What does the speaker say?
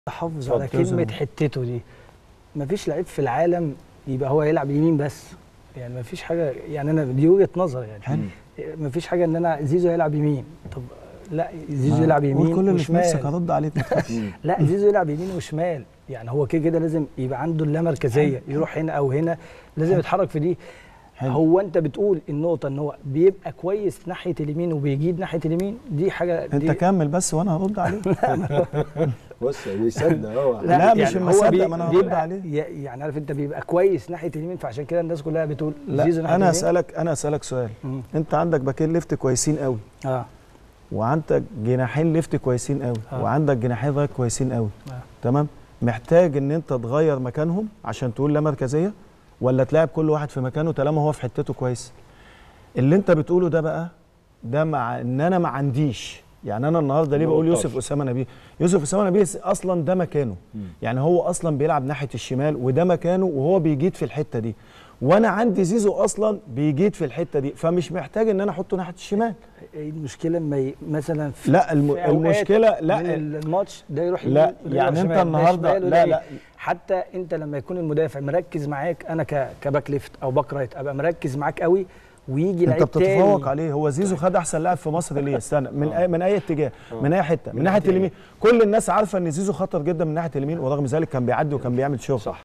احافظ اتفضل. على كلمه حتته دي مفيش لعيب في العالم يبقى هو يلعب يمين بس يعني مفيش حاجه يعني انا دي وجهه نظر يعني حلو مفيش حاجه ان انا زيزو يلعب يمين طب لا زيزو ما- يلعب قول يمين كل اللي في نفسك وشمال هرد عليك ما تخافش. لا زيزو يلعب يمين وشمال يعني هو كده كده لازم يبقى عنده اللامركزيه يروح هنا او هنا لازم يتحرك في دي حلو. هو انت بتقول النقطه ان هو بيبقى كويس ناحيه اليمين وبيجيد ناحيه اليمين دي حاجه انت دي كمل بس وانا هرد عليك بص بيصدق هو لا، مش يعني اما هو أصدق، بي- ما أنا هرد بيبقى عليه. ي- يعني عارف انت بيبقى كويس ناحيه اليمين فعشان كده الناس كلها بتقول لا زيزو ناحيه انا اليمين. اسالك انا اسالك سؤال مم. انت عندك باكين ليفت كويسين قوي اه وعندك جناحين ليفت كويسين قوي آه. وعندك جناحين رايت كويسين قوي آه. تمام محتاج ان انت تغير مكانهم عشان تقول لا مركزيه ولا تلاعب كل واحد في مكانه طالما هو في حتته كويس اللي انت بتقوله ده بقى ده مع ان انا ما عنديش يعني انا النهارده ليه ما بقول قلتش. يوسف اسامه نبيه يوسف اسامه نبيه اصلا ده مكانه يعني هو اصلا بيلعب ناحيه الشمال وده مكانه وهو بيجيد في الحته دي وانا عندي زيزو اصلا بيجيد في الحته دي فمش محتاج ان انا احطه ناحيه الشمال ايه المشكله لما ي... مثلا في لا الم... في أوقات المشكله لا من الماتش ده يروح لا، يمين وده يعني يروح أنت شمال، ده النهاردة- شمال وده لا، يمين. لا. حتى انت لما يكون المدافع مركز معاك انا ك... كباك ليفت او باك رايت ابقى مركز معاك قوي ويجي انت لعيب بتتفوق تاني عليه هو زيزو خد احسن لاعب في مصر ليه استنى من اي من اي اتجاه من اي حته من ناحيه اليمين كل الناس عارفه ان زيزو خطر جدا من ناحيه اليمين ورغم ذلك كان بيعدي وكان بيعمل شغل صح